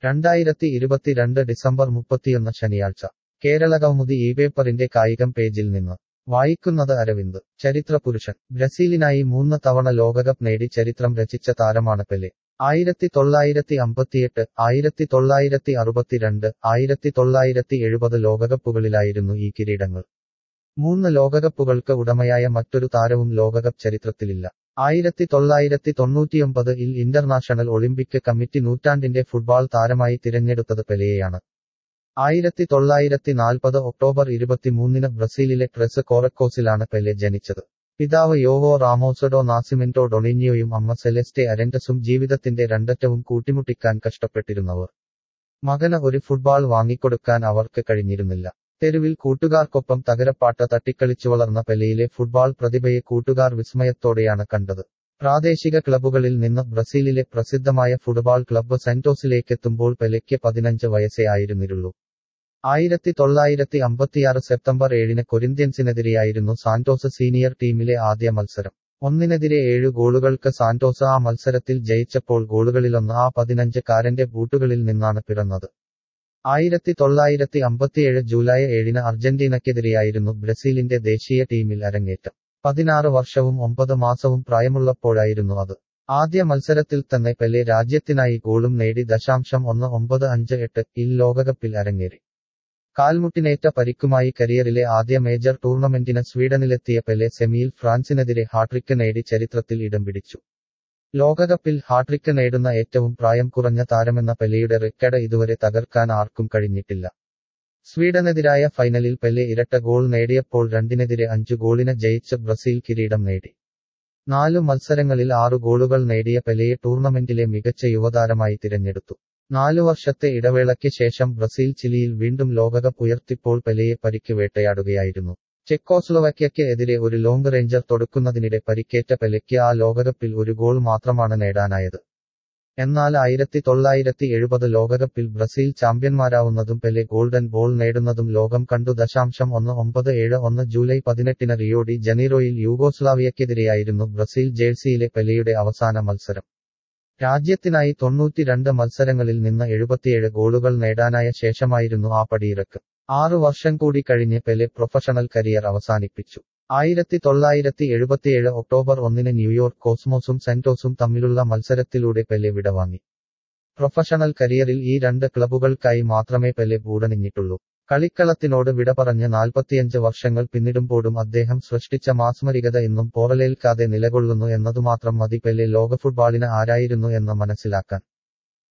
രണ്ടായിരത്തി ഇരുപത്തിരണ്ട് ഡിസംബർ മുപ്പത്തിയൊന്ന് ശനിയാഴ്ച കേരളകൗമുദി ഈ പേപ്പറിന്റെ കായികം പേജിൽ നിന്ന് വായിക്കുന്നത് അരവിന്ദ് ചരിത്രപുരുഷൻ ബ്രസീലിനായി മൂന്ന് തവണ ലോകകപ്പ് നേടി ചരിത്രം രചിച്ച താരമാണ് പെലെ ആയിരത്തി തൊള്ളായിരത്തി അമ്പത്തിയെട്ട് ആയിരത്തി തൊള്ളായിരത്തി അറുപത്തിരണ്ട് ആയിരത്തി തൊള്ളായിരത്തി എഴുപത് ലോകകപ്പുകളിലായിരുന്നു ഈ കിരീടങ്ങൾ മൂന്ന് ലോകകപ്പുകൾക്ക് ഉടമയായ മറ്റൊരു താരവും ലോകകപ്പ് ചരിത്രത്തിലില്ല ആയിരത്തി തൊള്ളായിരത്തി തൊണ്ണൂറ്റിയൊമ്പത് ഇൽ ഇന്റർനാഷണൽ ഒളിമ്പിക് കമ്മിറ്റി നൂറ്റാണ്ടിന്റെ ഫുട്ബോൾ താരമായി തിരഞ്ഞെടുത്തത് പെലെയാണ് ആയിരത്തി തൊള്ളായിരത്തി നാൽപ്പത് ഒക്ടോബർ ഇരുപത്തിമൂന്നിന് ബ്രസീലിലെ ട്രെസ് കോറക്കോസിലാണ് പെലെ ജനിച്ചത് പിതാവ് യോവോ റാമോസഡോ നാസിമെന്റോ ഡൊണിഞ്ഞിയോയും അമ്മ സെലസ്റ്റെ അരന്റസും ജീവിതത്തിന്റെ രണ്ടറ്റവും കൂട്ടിമുട്ടിക്കാൻ കഷ്ടപ്പെട്ടിരുന്നവർ മകന് ഒരു ഫുട്ബോൾ വാങ്ങിക്കൊടുക്കാൻ അവർക്ക് കഴിഞ്ഞിരുന്നില്ല തെരുവിൽ കൂട്ടുകാർക്കൊപ്പം തകരപ്പാട്ട് തട്ടിക്കളിച്ചു വളർന്ന പെലെയിലെ ഫുട്ബോൾ പ്രതിഭയെ കൂട്ടുകാർ വിസ്മയത്തോടെയാണ് കണ്ടത് പ്രാദേശിക ക്ലബ്ബുകളിൽ നിന്ന് ബ്രസീലിലെ പ്രസിദ്ധമായ ഫുട്ബോൾ ക്ലബ്ബ് സെന്റോസിലേക്കെത്തുമ്പോൾ പെലെയ്ക്ക് പതിനഞ്ച് വയസ്സേ ആയിരുന്നിരുള്ളൂ ആയിരത്തി തൊള്ളായിരത്തി അമ്പത്തിയാറ് സെപ്റ്റംബർ ഏഴിന് കൊരിന്ത്യൻസിനെതിരെയായിരുന്നു സാന്റോസ് സീനിയർ ടീമിലെ ആദ്യ മത്സരം ഒന്നിനെതിരെ ഏഴു ഗോളുകൾക്ക് സാന്റോസ് ആ മത്സരത്തിൽ ജയിച്ചപ്പോൾ ഗോളുകളിലൊന്ന് ആ പതിനഞ്ച് കാരന്റെ ബൂട്ടുകളിൽ നിന്നാണ് പിറന്നത് ആയിരത്തി തൊള്ളായിരത്തി അമ്പത്തിയേഴ് ജൂലൈ ഏഴിന് അർജന്റീനയ്ക്കെതിരെയായിരുന്നു ബ്രസീലിന്റെ ദേശീയ ടീമിൽ അരങ്ങേറ്റം പതിനാറ് വർഷവും ഒമ്പത് മാസവും പ്രായമുള്ളപ്പോഴായിരുന്നു അത് ആദ്യ മത്സരത്തിൽ തന്നെ പെലെ രാജ്യത്തിനായി ഗോളും നേടി ദശാംശം ഒന്ന് ഒമ്പത് അഞ്ച് എട്ട് ഇൽ ലോകകപ്പിൽ അരങ്ങേറി കാൽമുട്ടിനേറ്റ പരിക്കുമായി കരിയറിലെ ആദ്യ മേജർ ടൂർണമെന്റിന് സ്വീഡനിലെത്തിയ പെലെ സെമിയിൽ ഫ്രാൻസിനെതിരെ ഹാട്രിക്ക് നേടി ചരിത്രത്തിൽ ഇടം പിടിച്ചു ലോകകപ്പിൽ ഹാട്രിക്ക് നേടുന്ന ഏറ്റവും പ്രായം കുറഞ്ഞ താരമെന്ന പെലെയുടെ റെക്കഡ് ഇതുവരെ തകർക്കാൻ ആർക്കും കഴിഞ്ഞിട്ടില്ല സ്വീഡനെതിരായ ഫൈനലിൽ പെലെ ഇരട്ട ഗോൾ നേടിയപ്പോൾ രണ്ടിനെതിരെ അഞ്ചു ഗോളിന് ജയിച്ച് ബ്രസീൽ കിരീടം നേടി നാലു മത്സരങ്ങളിൽ ആറു ഗോളുകൾ നേടിയ പെലെയെ ടൂർണമെന്റിലെ മികച്ച യുവതാരമായി തിരഞ്ഞെടുത്തു നാലു വർഷത്തെ ഇടവേളയ്ക്ക് ശേഷം ബ്രസീൽ ചിലിയിൽ വീണ്ടും ലോകകപ്പ് ഉയർത്തിപ്പോൾ പെലെയെ പരിക്ക് വേട്ടയാടുകയായിരുന്നു ചെക്കോസ്ലോവാക്യയ്ക്ക് എതിരെ ഒരു ലോങ് റേഞ്ചർ തൊടുക്കുന്നതിനിടെ പരിക്കേറ്റ പെലെയ്ക്ക് ആ ലോകകപ്പിൽ ഒരു ഗോൾ മാത്രമാണ് നേടാനായത് എന്നാൽ ആയിരത്തി തൊള്ളായിരത്തി എഴുപത് ലോകകപ്പിൽ ബ്രസീൽ ചാമ്പ്യന്മാരാവുന്നതും പെലെ ഗോൾഡൻ ബോൾ നേടുന്നതും ലോകം കണ്ടു ദശാംശം ഒന്ന് ഒമ്പത് ഏഴ് ഒന്ന് ജൂലൈ പതിനെട്ടിന് റിയോ ഡി ജനീറോയിൽ യൂഗോസ്ലാവിയക്കെതിരെയായിരുന്നു ബ്രസീൽ ജേഴ്സിയിലെ പെലെയുടെ അവസാന മത്സരം രാജ്യത്തിനായി തൊണ്ണൂറ്റിരണ്ട് മത്സരങ്ങളിൽ നിന്ന് എഴുപത്തിയേഴ് ഗോളുകൾ നേടാനായ ശേഷമായിരുന്നു ആ പടിയിറക്ക് ആറു വർഷം കൂടി കഴിഞ്ഞ് പെലെ പ്രൊഫഷണൽ കരിയർ അവസാനിപ്പിച്ചു ആയിരത്തി തൊള്ളായിരത്തി എഴുപത്തിയേഴ് ഒക്ടോബർ ഒന്നിന് ന്യൂയോർക്ക് കോസ്മോസും സെന്റോസും തമ്മിലുള്ള മത്സരത്തിലൂടെ പെലെ വിടവാങ്ങി പ്രൊഫഷണൽ കരിയറിൽ ഈ രണ്ട് ക്ലബുകൾക്കായി മാത്രമേ പെലെ പൂടണിഞ്ഞിട്ടുള്ളൂ കളിക്കളത്തിനോട് വിട പറഞ്ഞ് നാൽപ്പത്തിയഞ്ച് വർഷങ്ങൾ പിന്നിടുമ്പോഴും അദ്ദേഹം സൃഷ്ടിച്ച മാസ്മരികത ഇന്നും പോറലേൽക്കാതെ നിലകൊള്ളുന്നു എന്നതുമാത്രം മതി പെലെ ലോക ഫുട്ബോളിന് ആരായിരുന്നു എന്ന് മനസ്സിലാക്കാൻ